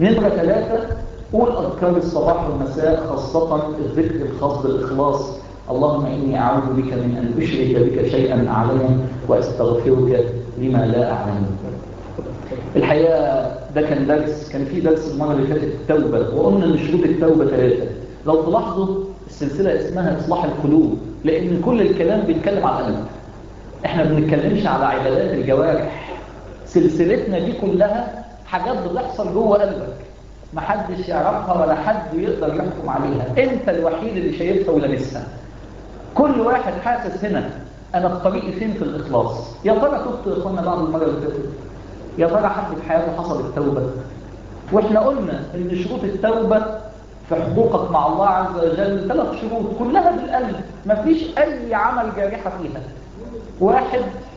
نمرة ثلاثة قول أذكار الصباح والمساء خاصة الذكر الخاص بالإخلاص اللهم إني أعوذ بك من أن أشرك بك شيئا أعلمه وأستغفرك لما لا أعلمه الحقيقة ده كان درس كان في درس المرة اللي فاتت التوبة وقلنا إن شروط التوبة ثلاثة لو تلاحظوا السلسلة اسمها إصلاح القلوب لأن كل الكلام بيتكلم على القلب احنا بنتكلمش على عبادات الجوارح سلسلتنا دي كلها حاجات بتحصل جوه قلبك محدش يعرفها ولا حد يقدر يحكم عليها انت الوحيد اللي شايفها ولامسها كل واحد حاسس هنا انا في طريقي فين في الاخلاص يا ترى تبت يا اخوانا بعد المره اللي فاتت يا ترى حد في حياته حصل التوبه واحنا قلنا ان شروط التوبه في حقوقك مع الله عز وجل ثلاث شروط كلها بالقلب مفيش اي عمل جارحه فيها واحد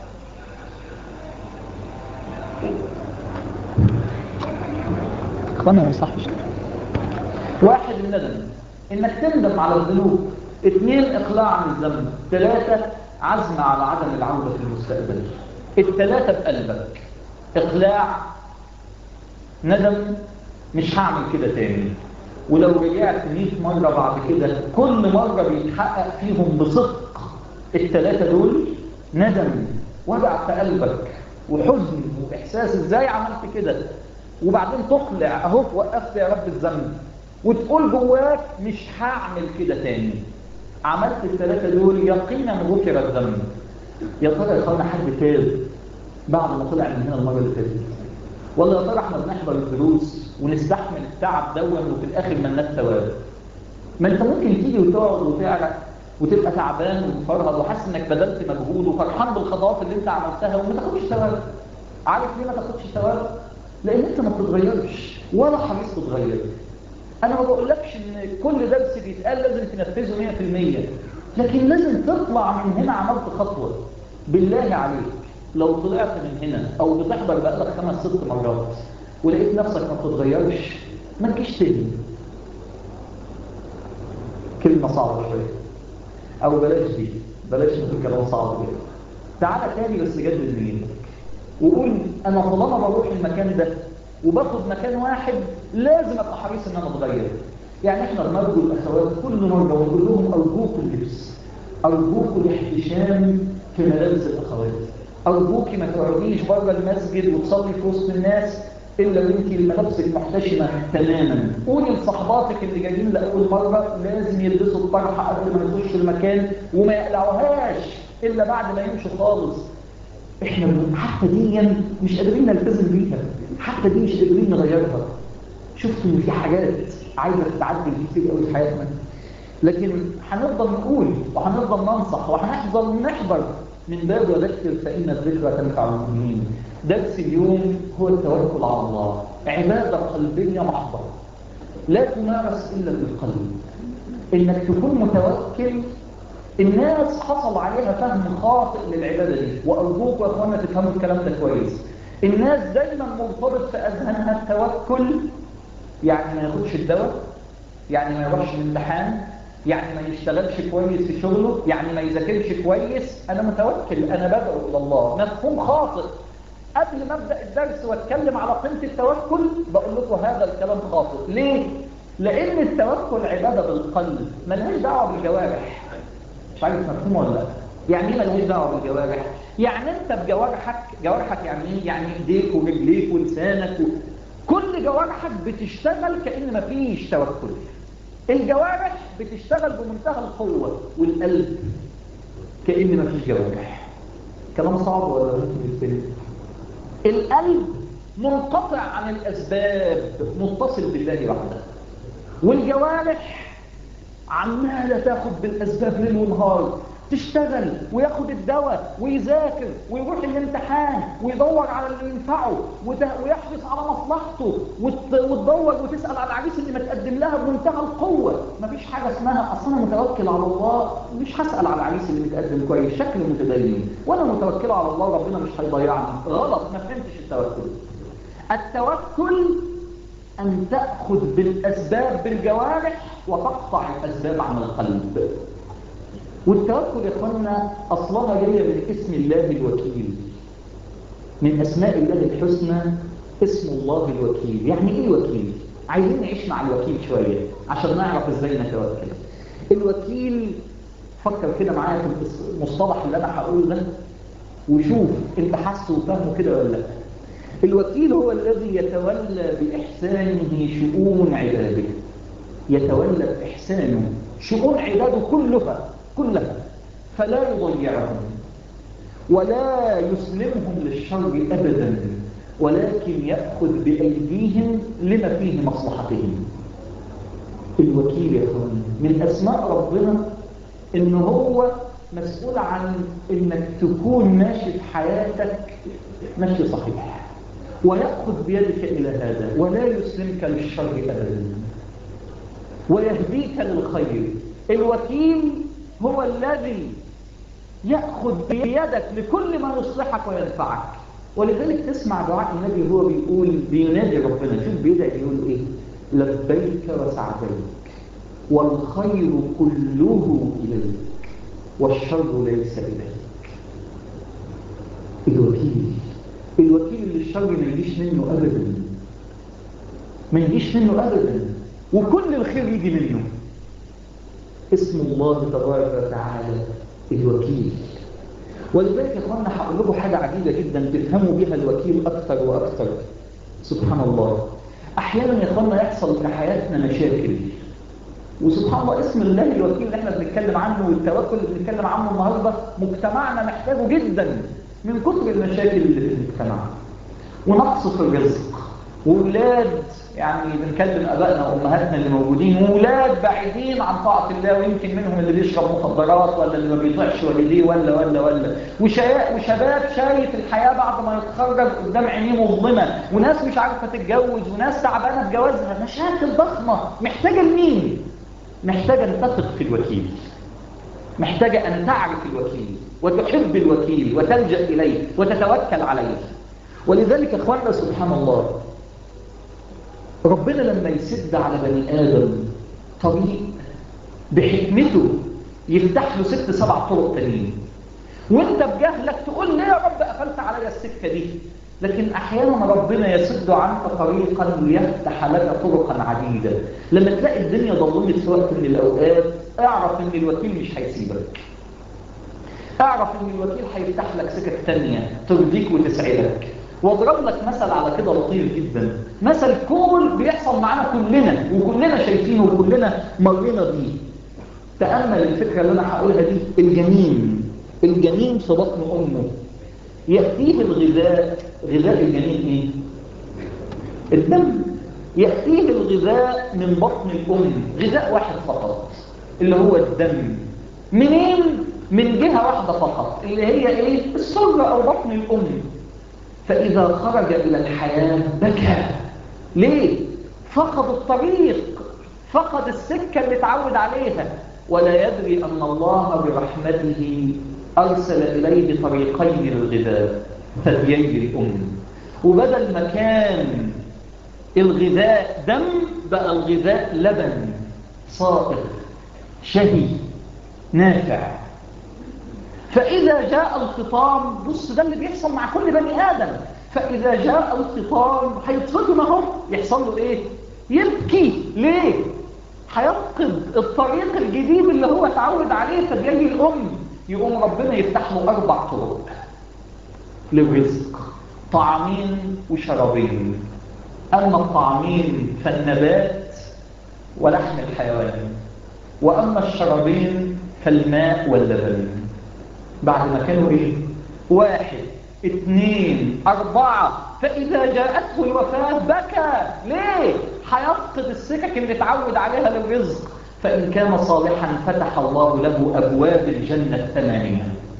اخوانا ما يصحش واحد الندم انك تندم على الذنوب اثنين اقلاع عن الذنب ثلاثة عزم على عدم العودة في المستقبل الثلاثة بقلبك اقلاع ندم مش هعمل كده تاني ولو رجعت 100 مرة بعد كده كل مرة بيتحقق فيهم بصدق الثلاثة دول ندم وجع في قلبك وحزن واحساس ازاي عملت كده وبعدين تقلع اهو وقفت يا رب الذنب وتقول جواك مش هعمل كده تاني عملت الثلاثة دول يقينا غفر الذنب يا ترى يا اخوانا حد تاب بعد ما طلع من هنا المرة اللي فاتت ولا يا ترى احنا بنحضر الدروس ونستحمل التعب دون وفي الاخر ملناش ثواب ما انت ممكن تيجي وتقعد وتعرق وتبقى تعبان ومفرهد وحاسس انك بذلت مجهود وفرحان بالخطوات اللي انت عملتها وما تاخدش ثواب عارف ليه ما تاخدش ثواب لان انت ما بتتغيرش ولا حريص تتغير انا ما بقولكش ان كل درس بيتقال لازم تنفذه 100% لكن لازم تطلع من هنا عملت خطوه بالله عليك لو طلعت من هنا او بتحضر بقالك خمس ست مرات ولقيت نفسك ما بتتغيرش ما تجيش تاني كلمه صعبه شويه او بلاش دي بلاش نقول كلام صعب كده تعالى تاني بس جدد نيتك وقول انا طالما بروح المكان ده وباخد مكان واحد لازم ابقى حريص ان انا اتغير يعني احنا بنرجو الاخوات كل مره ونقول لهم ارجوكم اللبس ارجوكم الاحتشام في ملابس الاخوات ارجوكي ما تقعديش بره المسجد وتصلي في وسط الناس الا وانت ملابسك محتشمه تماما قولي لصحباتك اللي جايين لاول مره لازم يلبسوا الطرحه قبل ما يخشوا المكان وما يقلعوهاش الا بعد ما يمشوا خالص احنا حتى دي مش قادرين نلتزم بيها حتى دي مش قادرين نغيرها شفتوا ان في حاجات عايزه تتعدل كتير قوي في حياتنا لكن هنفضل نقول وهنفضل ننصح وهنفضل نحضر من باب وذكر فإن الذكرى تنفع المؤمنين درس اليوم هو التوكل على الله عبادة قلبية محضة لا تمارس إلا بالقلب إنك تكون متوكل الناس حصل عليها فهم خاطئ للعبادة دي وأرجوك يا أخوانا تفهموا الكلام ده كويس الناس دايما مرتبط في أذهانها التوكل يعني ما ياخدش الدواء يعني ما يروحش الامتحان يعني ما يشتغلش كويس في شغله يعني ما يذاكرش كويس انا متوكل انا بدعو الى الله مفهوم خاطئ قبل ما ابدا الدرس واتكلم على قيمه التوكل بقول لكم هذا الكلام خاطئ ليه لان التوكل عباده بالقلب ملهاش دعوه بالجوارح مش عارف مفهوم ولا لا يعني ايه ملهاش دعوه بالجوارح يعني انت بجوارحك جوارحك يعني ايه يعني ايديك ورجليك ولسانك و... كل جوارحك بتشتغل كان مفيش توكل الجوارح بتشتغل بمنتهى القوة والقلب كأن ما فيش جوارح كلام صعب ولا ممكن يتفهم القلب منقطع عن الأسباب متصل بالله وحده والجوارح عمالة تاخد بالأسباب ليل ونهار تشتغل وياخد الدواء ويذاكر ويروح الامتحان ويدور على اللي ينفعه ويحرص على مصلحته وتدور وتسأل على العريس اللي متقدم لها بمنتهى القوة مفيش حاجة اسمها أصلا أنا متوكل على الله مش هسأل على العريس اللي متقدم كويس شكل متدين وأنا متوكل على الله ربنا مش هيضيعني غلط ما فهمتش التوكل التوكل أن تأخذ بالأسباب بالجوارح وتقطع الأسباب عن القلب والتوكل يا اخوانا اصلها جايه من اسم الله الوكيل من اسماء الله الحسنى اسم الله الوكيل يعني ايه وكيل عايزين نعيش مع الوكيل شوية عشان نعرف ازاي نتوكل الوكيل فكر كده معايا في المصطلح اللي انا هقوله ده وشوف انت حاسه وفاهمه كده ولا لا الوكيل هو الذي يتولى بإحسانه شؤون عباده يتولى بإحسانه شؤون عباده كلها كلها فلا يضيعهم ولا يسلمهم للشر أبدا ولكن يأخذ بأيديهم لما فيه مصلحتهم الوكيل يا اخوان من أسماء ربنا إن هو مسؤول عن إنك تكون ماشي في حياتك ماشي صحيح ويأخذ بيدك إلى هذا ولا يسلمك للشر أبدا ويهديك للخير الوكيل هو الذي يأخذ بيدك لكل ما يصلحك وينفعك ولذلك تسمع دعاء النبي هو بيقول بينادي ربنا شوف بيدعي يقول ايه لبيك وسعديك والخير كله إليك والشر ليس إليك الوكيل الوكيل اللي الشر ما يجيش منه أبدا ما يجيش منه أبدا وكل الخير يجي منه اسم الله تبارك وتعالى الوكيل ولذلك يا اخوانا هقول لكم حاجه عجيبه جدا تفهموا بها الوكيل اكثر واكثر سبحان الله احيانا يا اخوانا يحصل في حياتنا مشاكل وسبحان الله اسم الله الوكيل اللي احنا بنتكلم عنه والتوكل اللي بنتكلم عنه النهارده مجتمعنا محتاجه جدا من كثر المشاكل اللي في المجتمع ونقص في الرزق وولاد يعني بنكلم ابائنا وامهاتنا اللي موجودين وولاد بعيدين عن طاعه الله ويمكن منهم اللي بيشرب مخدرات ولا اللي ما بيطيعش والديه ولا ولا ولا وشباب شايف الحياه بعد ما يتخرج قدام عينيه مظلمه وناس مش عارفه تتجوز وناس تعبانه بجوازها مشاكل ضخمه محتاجه لمين؟ محتاجه ان تثق في الوكيل محتاجه ان تعرف الوكيل وتحب الوكيل وتلجا اليه وتتوكل عليه ولذلك اخواننا سبحان الله ربنا لما يسد على بني آدم طريق بحكمته يفتح له ست سبع طرق تانيين وانت بجهلك تقول ليه يا رب قفلت عليا السكة دي لكن احيانا ربنا يسد عنك طريقا ليفتح لك طرقا عديدة لما تلاقي الدنيا ضلمت في وقت من الاوقات اعرف ان الوكيل مش هيسيبك اعرف ان الوكيل هيفتح لك سكك تانية ترضيك وتسعدك واضرب لك مثل على كده لطيف جدا مثل كل بيحصل معانا كلنا وكلنا شايفينه وكلنا مرينا بيه تأمل الفكرة اللي انا هقولها دي الجنين الجنين في بطن امه يأتيه الغذاء غذاء الجنين ايه الدم يأتيه الغذاء من بطن الام غذاء واحد فقط اللي هو الدم منين من جهة واحدة فقط اللي هي ايه السرة او بطن الام فإذا خرج إلى الحياة بكى ليه؟ فقد الطريق فقد السكة اللي اتعود عليها ولا يدري أن الله برحمته أرسل إليه طريقين للغذاء ثديي الأم وبدل ما كان الغذاء دم بقى الغذاء لبن صائغ شهي نافع فإذا جاء الخطام بص ده اللي بيحصل مع كل بني آدم فإذا جاء الخطام هيتصدم اهو يحصل له إيه؟ يبكي ليه؟ هيفقد الطريق الجديد اللي هو اتعود عليه فجاي الأم يقوم ربنا يفتح له أربع طرق للرزق طعامين وشرابين أما الطعامين فالنبات ولحم الحيوان وأما الشرابين فالماء واللبن بعد ما كانوا ايه واحد اثنين اربعة فاذا جاءته الوفاة بكى ليه هيفقد السكك اللي اتعود عليها للرزق فان كان صالحا فتح الله له ابواب الجنة الثمانية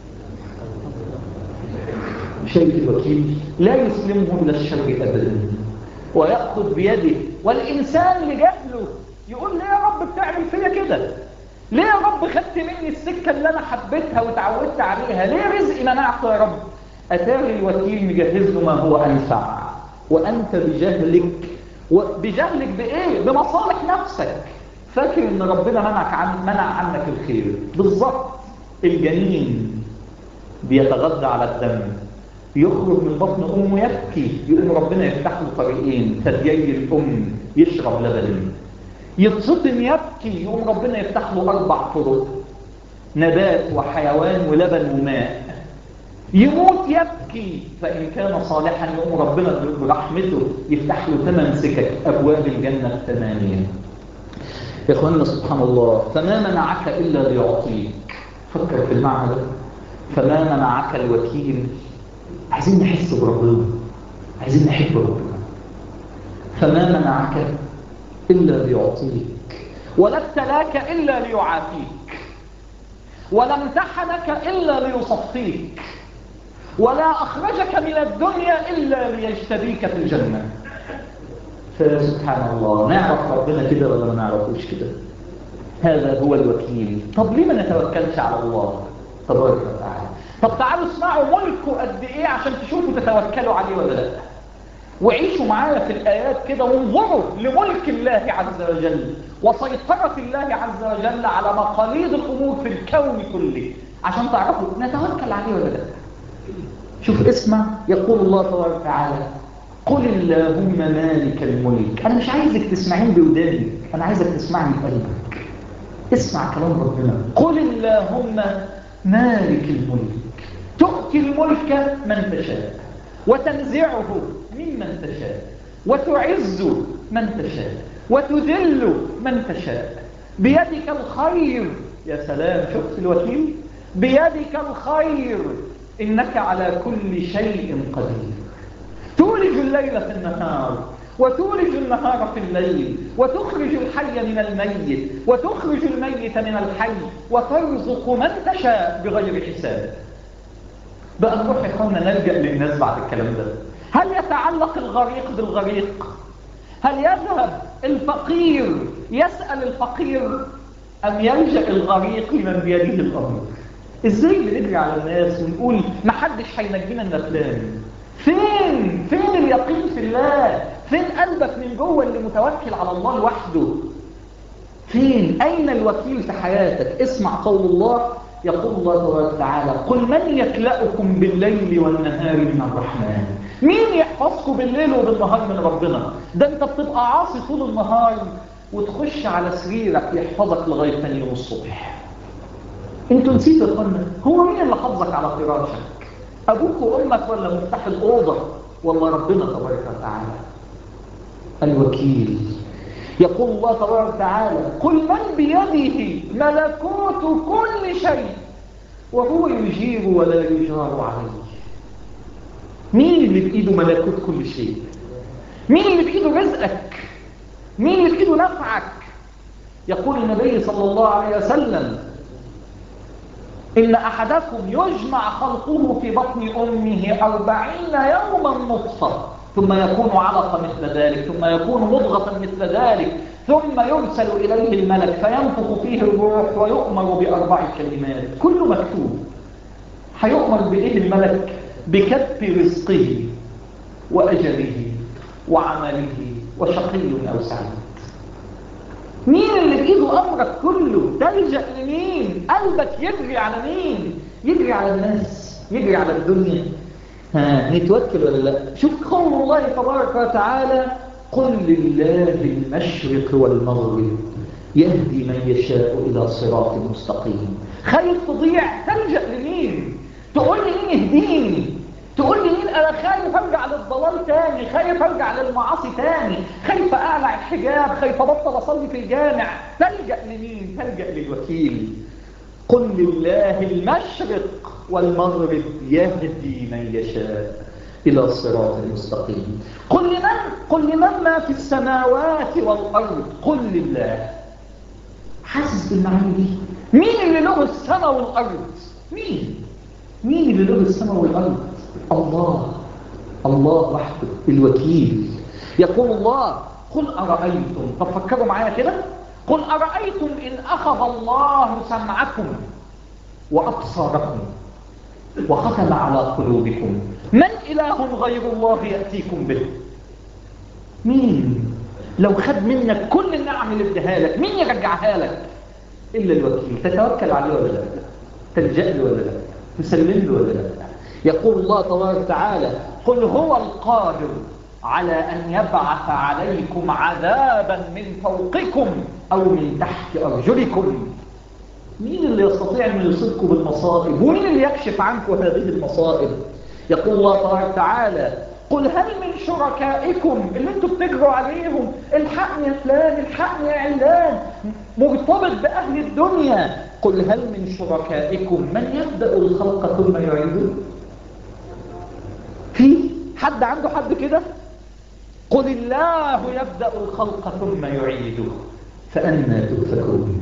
شيء الوكيل لا يسلمه من الشر ابدا ويأخذ بيده والانسان لجهله يقول ليه يا رب بتعمل فيا كده ليه يا رب خدت مني السكة اللي أنا حبيتها وتعودت عليها ليه رزقي منعته يا رب أتاري الوكيل مجهز له ما هو أنفع وأنت بجهلك وبجهلك بإيه؟ بمصالح نفسك فاكر إن ربنا منعك عن منع عنك الخير بالظبط الجنين بيتغذى على الدم يخرج من بطن أمه يبكي يقوم ربنا يفتح له طريقين ثديي الأم يشرب لبن يتصدم يبكي يقوم ربنا يفتح له أربع طرق نبات وحيوان ولبن وماء يموت يبكي فإن كان صالحا يقوم ربنا برحمته يفتح له ثمان سكك أبواب الجنة الثمانية يا إخواننا سبحان الله فما منعك إلا ليعطيك فكر في المعنى ده فما منعك الوكيل عايزين نحس بربنا عايزين نحب ربنا فما منعك إلا ليعطيك ولا ابتلاك إلا ليعافيك ولا امتحنك إلا ليصفيك ولا أخرجك من الدنيا إلا ليجتبيك في الجنة فسبحان الله نعرف ربنا كده ولا ما نعرفوش كده هذا هو الوكيل طب ليه ما نتوكلش على الله تبارك وتعالى طب تعالوا اسمعوا ملكه قد ايه عشان تشوفوا تتوكلوا عليه ولا لا وعيشوا معايا في الآيات كده وانظروا لملك الله عز وجل وسيطرة الله عز وجل على مقاليد الأمور في الكون كله عشان تعرفوا نتوكل عليه ولا لا شوف اسمع يقول الله تبارك وتعالى قل اللهم مالك الملك أنا مش عايزك تسمعين بودانك أنا عايزك تسمعني بقلبك اسمع كلام ربنا قل اللهم مالك الملك تؤتي الملك من تشاء وتنزعه ممن تشاء وتعز من تشاء وتذل من تشاء بيدك الخير يا سلام شفت الوكيل بيدك الخير إنك على كل شيء قدير تولج الليل في النهار وتولج النهار في الليل وتخرج الحي من الميت وتخرج الميت من الحي وترزق من تشاء بغير حساب بقى نروح يا اخوانا نلجأ للناس بعد الكلام ده هل يتعلق الغريق بالغريق هل يذهب الفقير يسأل الفقير أم يلجأ الغريق لمن بيده الأمر ازاي بنجري على الناس ونقول ما حدش هينجينا من فلان فين فين اليقين في الله فين قلبك من جوه اللي متوكل على الله لوحده فين اين الوكيل في حياتك اسمع قول الله يقول الله تبارك وتعالى قل من يكلأكم بالليل والنهار من الرحمن مين يحفظكم بالليل وبالنهار من ربنا ده انت بتبقى عاصي طول النهار وتخش على سريرك يحفظك لغايه ثاني يوم الصبح انتوا نسيتوا يا اخوانا هو مين اللي حافظك على فراشك ابوك وامك ولا مفتاح الاوضه ولا ربنا تبارك وتعالى الوكيل يقول الله تبارك وتعالى قل من بيده ملكوت كل شيء وهو يجير ولا يجار عليه مين اللي بإيده ملكوت كل شيء مين اللي بإيده رزقك مين اللي بإيده نفعك يقول النبي صلى الله عليه وسلم إن أحدكم يجمع خلقه في بطن أمه أربعين يوما نطفة ثم يكون علقة مثل ذلك ثم يكون مضغة مثل ذلك ثم يرسل إليه الملك فينفخ فيه الروح ويؤمر بأربع كلمات كله مكتوب هيؤمر بإيه الملك بكتب رزقه وأجله وعمله وشقي أو سعيد مين اللي بإيده أمرك كله تلجأ لمين قلبك يجري على مين يجري على الناس يجري على الدنيا ها نتوكل ولا لا شوف قول الله تبارك وتعالى قل لله المشرق والمغرب يهدي من يشاء إلى صراط مستقيم خايف تضيع تلجأ لمين تقول لي مين يهديني تقول لي مين انا خايف ارجع للضلال تاني خايف ارجع للمعاصي تاني خايف اقلع الحجاب خايف ابطل اصلي في الجامع تلجأ لمين تلجأ للوكيل قل لله المشرق والمغرب يهدي من يشاء إلى صراط مستقيم قل لمن قل لمن ما في السماوات والأرض قل لله حاسس بالمعاني دي مين اللي له السماء والأرض مين مين اللي له السماء والأرض الله الله وحده الوكيل يقول الله قل أرأيتم طب فكروا معايا كده قل أرأيتم إن أخذ الله سمعكم وأبصاركم وختم على قلوبكم من إله غير الله يأتيكم به مين لو خد منك كل النعم اللي اديها لك مين يرجعها لك إلا الوكيل تتوكل عليه ولا لا تلجأ له ولا لا تسلم له ولا لا يقول الله تبارك وتعالى قل هو القادر على أن يبعث عليكم عذابا من فوقكم أو من تحت أرجلكم مين اللي يستطيع أن يصيبكم بالمصائب ومين اللي يكشف عنكم هذه المصائب يقول الله تبارك وتعالى قل هل من شركائكم اللي انتوا بتجروا عليهم الحقني يا فلان الحقني يا علان مرتبط بأهل الدنيا قل هل من شركائكم من يبدأ الخلق ثم يعيده في حد عنده حد كده قل الله يبدأ الخلق ثم يعيده فأنا تؤفكون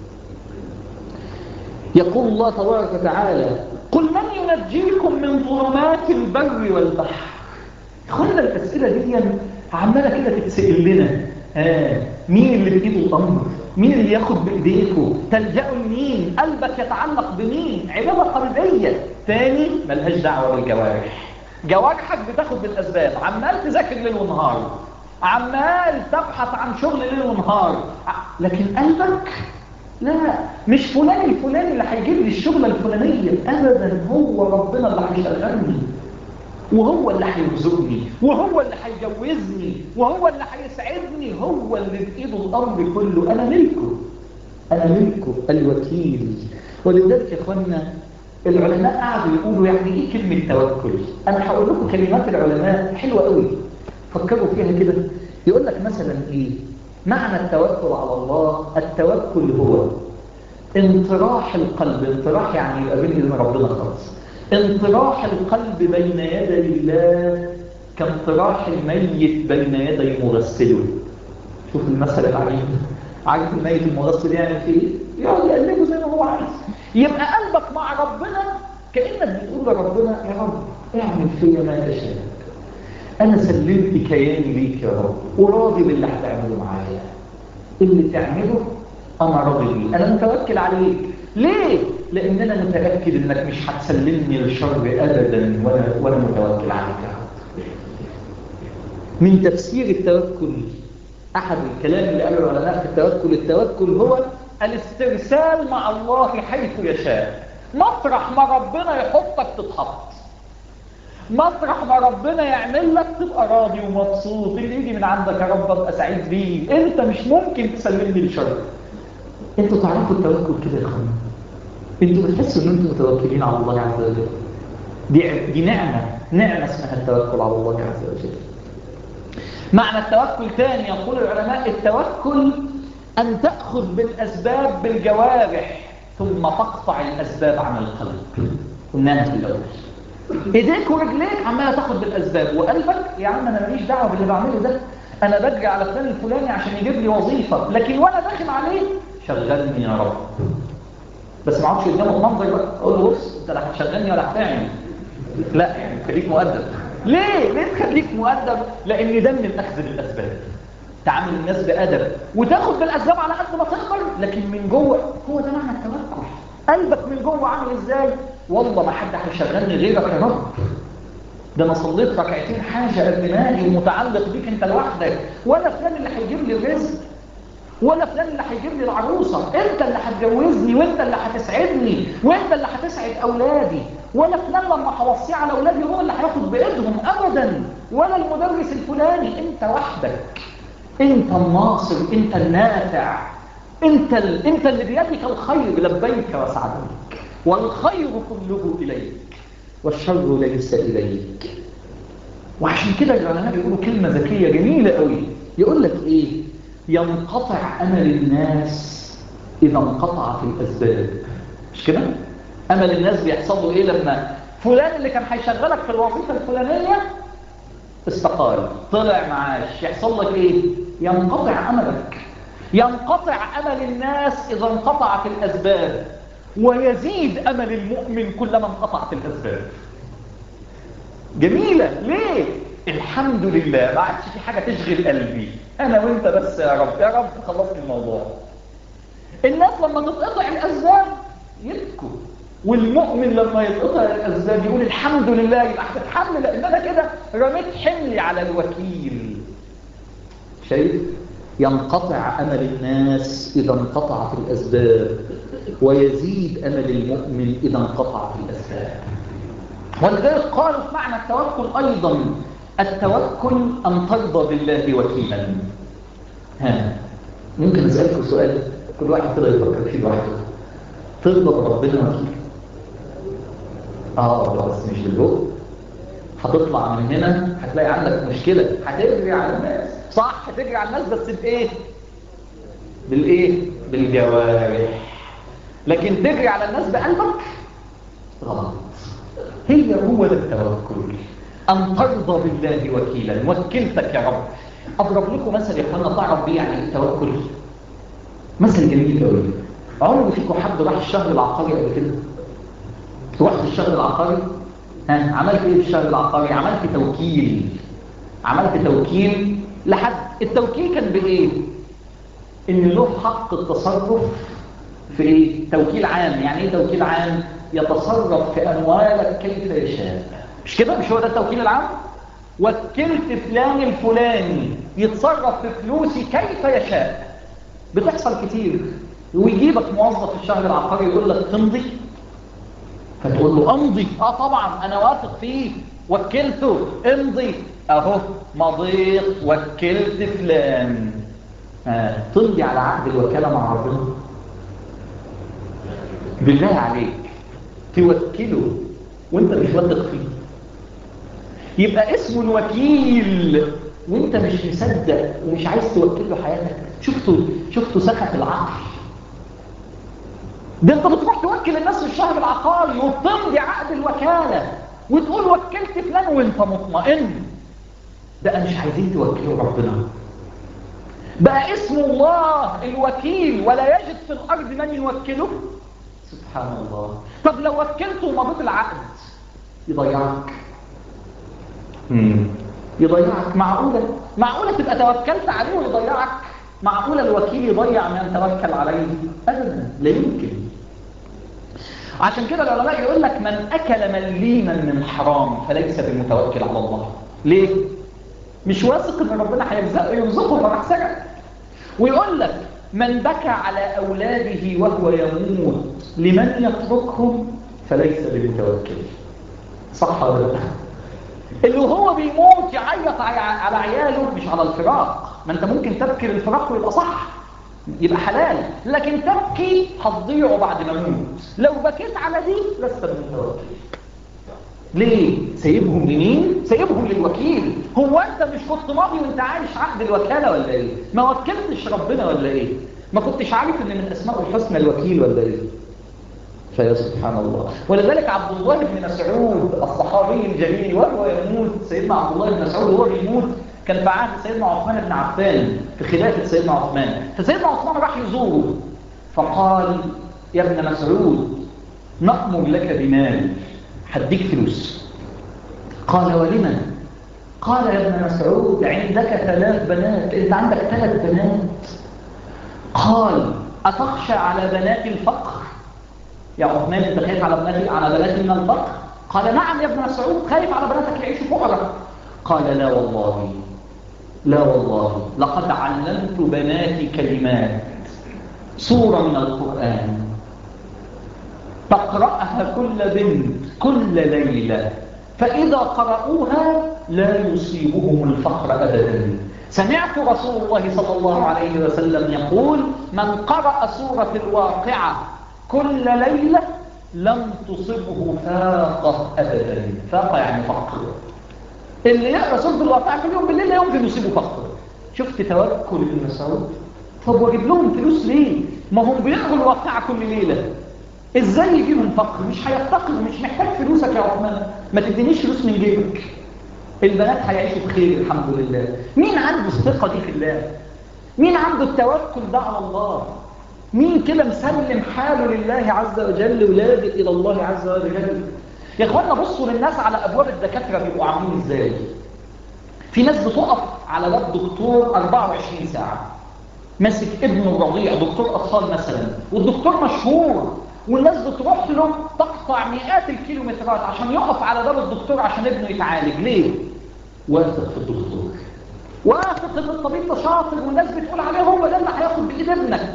يقول الله تبارك وتعالى قل من ينجيكم من ظلمات البر والبحر اخوانا الأسئلة دي عمالة كده تتسئل لنا آه. مين اللي بإيده الأمر مين اللي ياخد بإيديكم تلجأوا لمين قلبك يتعلق بمين عبادة قلبية تاني ملهاش دعوة بالجوارح جوارحك بتاخد بالأسباب عمال تذاكر ليل ونهار عمال تبحث عن شغل ليل ونهار لكن قلبك لا مش فلان الفلاني اللي هيجيب لي الشغلة الفلانية أبدا هو ربنا اللي هيشغلني وهو اللي هيرزقني وهو اللي هيجوزني وهو اللي هيسعدني هو اللي بإيده الأمر كله أنا ملكه أنا ملكه الوكيل ولذلك يا إخوانا العلماء قعدوا يقولوا يعني إيه كلمة توكل أنا هقول لكم كلمات العلماء حلوة قوي فكروا فيها كده يقول لك مثلا إيه معنى التوكل على الله التوكل هو انطراح القلب انطراح يعني يبقى بين ايدين ربنا خالص انطراح القلب بين يدي الله كانطراح الميت بين يدي مغسله شوف المثل العجيب عارف الميت المغسل يعمل فيه يقعد يقلبه زي ما هو عايز يبقى قلبك مع ربنا كانك بتقول لربنا يا رب اعمل فيا ما تشاء انا سلمت كياني ليك يا رب وراضي باللي هتعمله معايا اللي تعمله انا راضي بيه انا متوكل عليك ليه لان انا متاكد انك مش هتسلمني للشر ابدا وانا وانا متوكل عليك يا رب من تفسير التوكل احد الكلام اللي قاله العلماء في التوكل التوكل هو الاسترسال مع الله حيث يشاء مطرح ما ربنا يحطك تتحط مطرح ما ربنا يعمل لك تبقى راضي ومبسوط اللي يجي من عندك يا رب ابقى سعيد بيه انت مش ممكن تسلمني للشر انتوا تعرفوا التوكل كده يا اخوانا انتوا بتحسوا ان انتم متوكلين على الله عز وجل دي دي نعمه نعمه اسمها التوكل على الله عز وجل معنى التوكل ثاني يقول العلماء التوكل ان تاخذ بالاسباب بالجوارح ثم تقطع الاسباب عن القلب قلناها في الاول ايديك ورجليك عماله تاخد بالاسباب وقلبك يا عم انا ماليش دعوه باللي بعمله ده انا بجري على فلان الفلاني عشان يجيب لي وظيفه لكن وانا داخل عليه شغلني يا رب بس ما اقعدش قدامه المنظر بقى اقول له بص انت لا هتشغلني ولا هتعمل لا يعني خليك مؤدب ليه ليه تخليك مؤدب لان ده من اخذ الاسباب تعامل الناس بادب وتاخد بالاسباب على قد ما تقدر لكن من جوه هو ده معنى التوكل قلبك من جوه عامل ازاي والله ما حد هيشغلني غيرك يا رب ده انا صليت ركعتين حاجه دماغي ومتعلق بيك انت لوحدك ولا فلان اللي هيجيب لي الرزق ولا فلان اللي هيجيب لي العروسه انت اللي هتجوزني وانت اللي هتسعدني وانت اللي هتسعد اولادي ولا فلان لما هوصيه على اولادي هو اللي هياخد بايدهم ابدا ولا المدرس الفلاني انت وحدك انت الناصر انت النافع انت ال... انت اللي بيدك الخير لبيك وسعديك والخير كله اليك والشر ليس اليك وعشان كده العلماء بيقولوا كلمه ذكيه جميله قوي يقول لك ايه ينقطع امل الناس اذا انقطعت الاسباب مش كده امل الناس بيحصل له ايه لما فلان اللي كان هيشغلك في الوظيفه الفلانيه استقال طلع معاش يحصل لك ايه ينقطع املك ينقطع امل الناس اذا انقطعت الاسباب ويزيد امل المؤمن كلما انقطعت الاسباب جميله ليه الحمد لله ما عادش في حاجه تشغل قلبي انا وانت بس يا رب يا رب خلصت الموضوع الناس لما تتقطع الاسباب يبكوا والمؤمن لما يتقطع الاسباب يقول الحمد لله يبقى هتتحمل لان انا كده رميت حملي على الوكيل شايف ينقطع امل الناس اذا انقطعت الاسباب ويزيد امل المؤمن اذا انقطعت الاسباب ولذلك قالوا في معنى التوكل أيضا التوكل أن ترضى بالله وكيلا ها ممكن أسألكم سؤال كل واحد كده يفكر فيه لوحده ترضى بربنا وكيل اه بس مش بالجو هتطلع من هنا هتلاقي عندك مشكلة هتجري على الناس صح هتجري على الناس بس بإيه بالإيه بالجوارح لكن تجري على الناس بقلبك غلط هي هو ده التوكل أن ترضى بالله وكيلا وكلتك يا رب أضرب لكم مثل يا اخوانا تعرف بيه يعني التوكل مثل جميل قوي عمر فيكم حد راح الشهر العقاري قبل كده رحت الشهر العقاري ها عملت ايه في الشهر العقاري عملت توكيل عملت توكيل لحد التوكيل كان بايه ان له حق التصرف في ايه توكيل عام يعني ايه توكيل عام يتصرف في اموالك كيف يشاء مش كده مش هو ده التوكيل العام وكلت فلان الفلاني يتصرف في فلوسي كيف يشاء بتحصل كتير ويجيبك موظف في الشهر العقاري يقول لك تمضي فتقول له امضي اه طبعا انا واثق فيه وكلته امضي اهو مضيت وكلت فلان آه. تمضي على عقد الوكاله مع ربنا بالله عليك توكله وانت مش واثق فيه يبقى اسمه الوكيل وانت مش مصدق ومش عايز توكل له حياتك شفتوا شفتوا سخط العقل ده انت بتروح توكل الناس في الشهر العقاري وبتمضي عقد الوكاله وتقول وكلت فلان وانت مطمئن بقى مش عايزين توكلوا ربنا بقى اسم الله الوكيل ولا يجد في الارض من يوكله سبحان الله طب لو وكلته ومضيت العقد يضيعك مم. يضيعك معقولة معقولة تبقى توكلت عليه ويضيعك معقولة الوكيل يضيع من توكل عليه أبدا لا يمكن عشان كده العلماء يقول لك من أكل مليما من حرام فليس بالمتوكل على الله ليه؟ مش واثق ان ربنا هيرزقه يرزقه فراح سجد ويقول لك من بكى على أولاده وهو يموت لمن يتركهم فليس بالمتوكل صح ولا لا؟ اللي هو بيموت يعيط على عياله مش على الفراق ما انت ممكن تبكي للفراق ويبقى صح يبقى حلال لكن تبكي هتضيعه بعد ما يموت لو بكيت على دي لست بالمتوكل ليه سايبهم لمين سايبهم للوكيل هو انت مش كنت ماضي وانت عايش عقد الوكاله ولا ايه ما وكلتش ربنا ولا ايه ما كنتش عارف ان من اسماء الحسنى الوكيل ولا ايه فيا سبحان الله ولذلك عبد الله بن مسعود الصحابي الجليل وهو يموت سيدنا عبد الله بن مسعود وهو بيموت كان في عهد سيدنا عثمان بن عفان في خلافه سيدنا عثمان فسيدنا عثمان راح يزوره فقال يا ابن مسعود نأمر لك بمال هديك فلوس قال ولمن قال يا ابن مسعود عندك ثلاث بنات انت عندك ثلاث بنات قال أتخشى على بنات الفقر يا عثمان انت خايف على بنات على بنات من الفقر قال نعم يا ابن مسعود خايف على بناتك يعيشوا فقراء قال لا والله لا والله لقد علمت بناتي كلمات سورة من القرآن تقرأها كل بنت كل ليلة فإذا قرأوها لا يصيبهم الفقر أبدا سمعت رسول الله صلى الله عليه وسلم يقول من قرأ سورة الواقعة كل ليلة لم تصبه فاقة أبدا فاقة يعني فقر اللي يقرأ سورة الواقعة كل يوم بالليل لا يمكن يصيبه فقر شفت توكل ابن مسعود طب واجيب لهم فلوس ليه ما هم بيقروا الواقعة كل ليلة ازاي يجيبهم فقر مش هيفتقر مش محتاج فلوسك يا عثمان ما تدينيش فلوس من جيبك البنات هيعيشوا بخير الحمد لله مين عنده الثقة دي في الله مين عنده التوكل ده على الله مين كده مسلم حاله لله عز وجل ولاجئ الى الله عز وجل يا اخوانا بصوا للناس على ابواب الدكاتره بيبقوا عاملين ازاي في ناس بتقف على باب دكتور 24 ساعه ماسك ابنه الرضيع دكتور اطفال مثلا والدكتور مشهور والناس بتروح له تقطع مئات الكيلومترات عشان يقف على باب الدكتور عشان ابنه يتعالج ليه واثق في الدكتور واثق ان الطبيب ده شاطر والناس بتقول عليه هو ده اللي هياخد بايد ابنك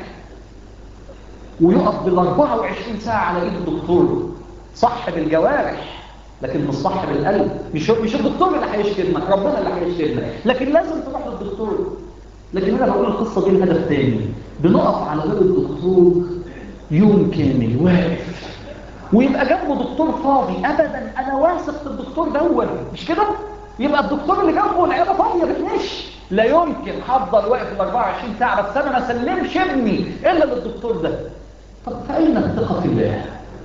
ويقف بال 24 ساعه على ايد الدكتور صح بالجوارح لكن مش صاحب القلب مش مش الدكتور اللي هيشتمك ربنا اللي هيشتمك لكن لازم تروح للدكتور لكن انا بقول القصه دي لهدف تاني بنقف على باب الدكتور يوم كامل واقف ويبقى جنبه دكتور فاضي ابدا انا واثق في الدكتور دون مش كده يبقى الدكتور اللي جنبه العياده فاضيه بتمشي لا يمكن هفضل واقف ال 24 ساعه بس انا ما اسلمش ابني الا للدكتور ده طب فاين الثقه في الله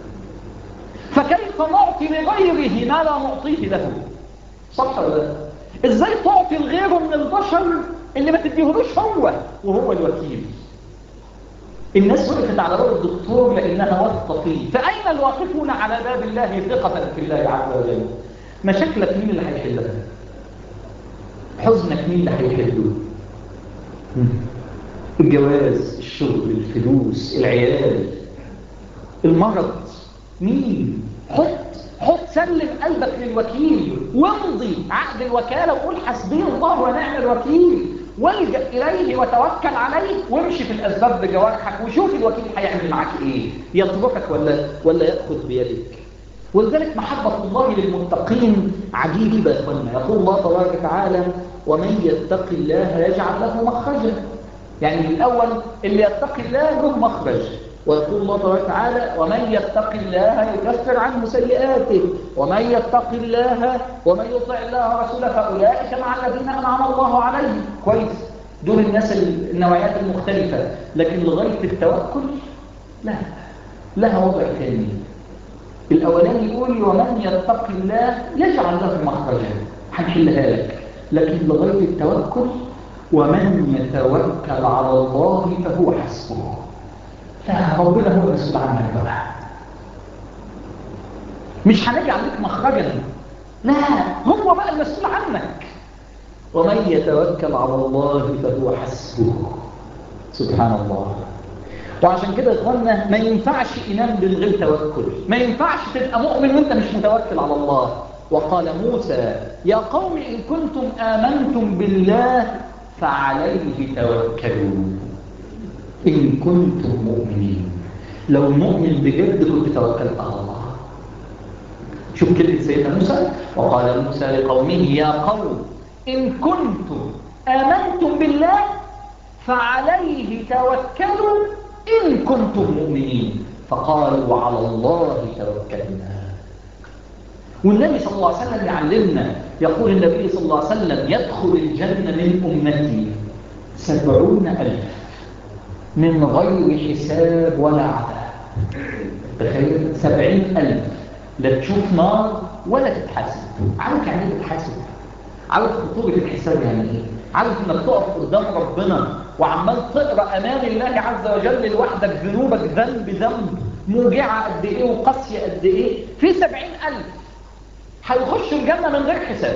فكيف نعطي لغيره ما لا نعطيه له صح ولا لا ازاي تعطي لغيره من البشر اللي ما تديهولوش هو وهو الوكيل الناس وقفت على باب الدكتور لانها واثقه فيه فاين الواقفون على باب الله ثقه في الله عز وجل مشاكلك مين اللي هيحلها حزنك مين اللي هيحله الجواز الشغل الفلوس العيال المرض مين حط حط سلم قلبك للوكيل وامضي عقد الوكاله وقول حسبي الله ونعم الوكيل والجا اليه وتوكل عليه وامشي في الاسباب بجوارحك وشوف الوكيل هيعمل معاك ايه يتركك ولا ولا ياخذ بيدك ولذلك محبة الله للمتقين عجيبة يا اخوانا يقول الله تبارك وتعالى ومن يتق الله يجعل له مخرجا يعني الأول اللي يتقي الله له مخرج ويقول الله تبارك وتعالى ومن يتق الله يكفر عنه سيئاته ومن يتق الله ومن يطع الله ورسوله فأولئك مع الذين أنعم الله عليهم كويس دول الناس النوعيات المختلفة لكن لغاية التوكل لا لها وضع ثاني الأولاني يقول ومن يتق الله يجعل له مخرجا هنحلها لك لكن لغاية التوكل ومن يتوكل على الله فهو حسبه لا ربنا هو المسؤول عنك بقى مش هنجعل لك مخرجا لا هو بقى المسؤول عنك ومن يتوكل على الله فهو حسبه سبحان الله وعشان كده اخوانا ما ينفعش ايمان من غير توكل ما ينفعش تبقى مؤمن وانت مش متوكل على الله وقال موسى يا قوم ان كنتم امنتم بالله فعليه توكلوا ان كنتم مؤمنين لو مؤمن بجد كنت توكلت على الله شوف كلمه سيدنا موسى وقال موسى لقومه يا قوم ان كنتم امنتم بالله فعليه توكلوا إن كنتم مؤمنين فقالوا على الله توكلنا والنبي صلى الله عليه وسلم يعلمنا يقول النبي صلى الله عليه وسلم يدخل الجنة من أمتي سبعون ألف من غير حساب ولا عذاب تخيل سبعين ألف لا تشوف نار ولا تتحاسب عارف يعني ايه تتحاسب عارف خطورة الحساب يعني ايه عارف انك تقف قدام ربنا وعمال تقرا امان الله عز وجل لوحدك ذنوبك ذنب ذنب موجعه قد ايه وقاسيه قد ايه في سبعين الف هيخشوا الجنه من غير حساب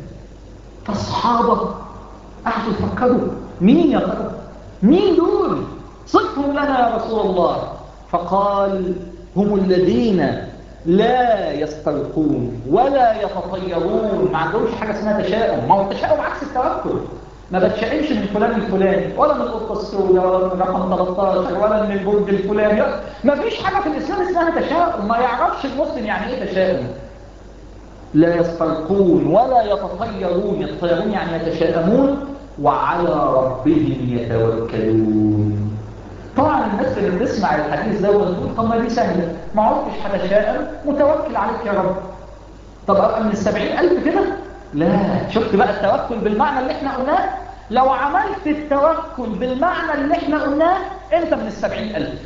فاصحابه قعدوا يفكروا مين يا ترى مين دول صفهم لنا يا رسول الله فقال هم الذين لا يسترقون ولا يتطيرون ما عندهمش حاجه اسمها تشاؤم ما هو التشاؤم عكس التوكل ما بتشائمش من فلان الفلاني ولا من القطه السوداء ولا من رقم 13 ولا من البرج الفلاني ما فيش حاجه في الاسلام اسمها تشاؤم ما يعرفش المسلم يعني ايه تشاؤم لا يسترقون ولا يتطيرون يتطيرون يعني يتشائمون وعلى ربهم يتوكلون طبعا الناس اللي بتسمع الحديث ده وتقول طب ما دي سهله ما عرفتش هتشائم متوكل عليك يا رب طب ابقى من السبعين ألف كده لا شفت بقى التوكل بالمعنى اللي احنا قلناه لو عملت التوكل بالمعنى اللي احنا قلناه انت من السبعين ألف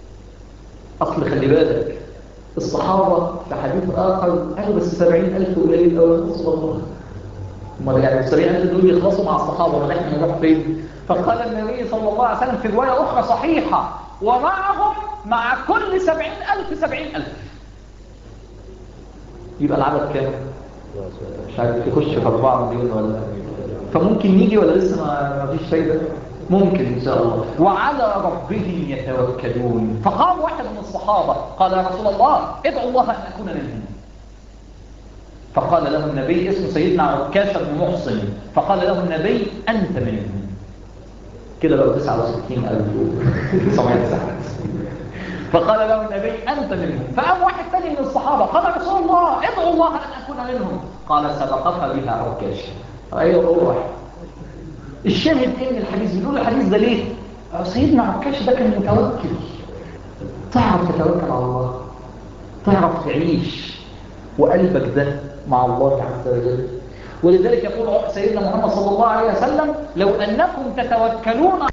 اصل خلي بالك الصحابة في حديث آخر قالوا بس سبعين ألف قليل أو رسول الله امال يعني السبعين ألف دول يخلصوا مع الصحابة ولا احنا نروح فين فقال النبي صلى الله عليه وسلم في رواية أخرى صحيحة ومعهم مع كل سبعين ألف سبعين ألف يبقى العدد كام؟ مش عارف يخش في 4 مليون ولا فممكن يجي ولا لسه ما فيش فايدة ممكن إن شاء الله وعلى ربهم يتوكلون فقام واحد من الصحابة قال يا رسول الله ادعو الله أن أكون منهم فقال له النبي اسمه سيدنا عكاشة بن محصن فقال له النبي أنت منهم كده بقوا 69 ألف فقال له النبي أنت منهم فقام واحد ثاني من الصحابة قال رسول الله ادعو الله أن أكون منهم قال سبقك بها عكاش أيوة روح الشاهد ايه من الحديث بيقول الحديث ده ليه سيدنا عكاش ده كان متوكل تعرف تتوكل على الله تعرف تعيش وقلبك ده مع الله عز وجل ولذلك يقول سيدنا محمد صلى الله عليه وسلم لو أنكم تتوكلون